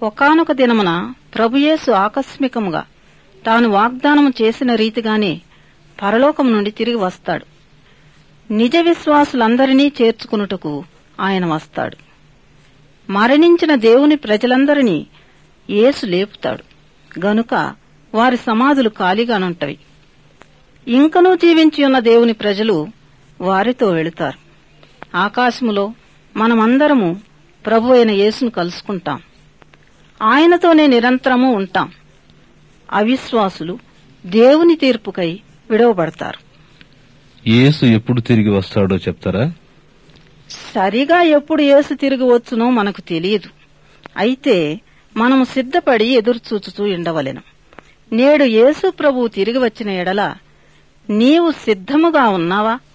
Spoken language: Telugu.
ఒకానొక దినమున ప్రభుయేసు ఆకస్మికముగా తాను వాగ్దానము చేసిన రీతిగానే పరలోకం నుండి తిరిగి వస్తాడు నిజ విశ్వాసులందరినీ చేర్చుకునుటకు ఆయన వస్తాడు మరణించిన దేవుని ప్రజలందరినీ యేసు లేపుతాడు గనుక వారి సమాధులు ఖాళీగానుంటవి ఇంకనూ జీవించి ఉన్న దేవుని ప్రజలు వారితో వెళుతారు ఆకాశములో మనమందరము ప్రభు అయిన యేసును కలుసుకుంటాం ఆయనతోనే నిరంతరము ఉంటాం అవిశ్వాసులు దేవుని తీర్పుకై విడవబడతారు యేసు ఎప్పుడు తిరిగి వస్తాడో చెప్తారా సరిగా ఎప్పుడు యేసు తిరిగి వచ్చునో మనకు తెలియదు అయితే మనము సిద్ధపడి ఎదురుచూచుతూ ఉండవలెను నేడు యేసు ప్రభువు తిరిగి వచ్చిన ఎడల నీవు సిద్ధముగా ఉన్నావా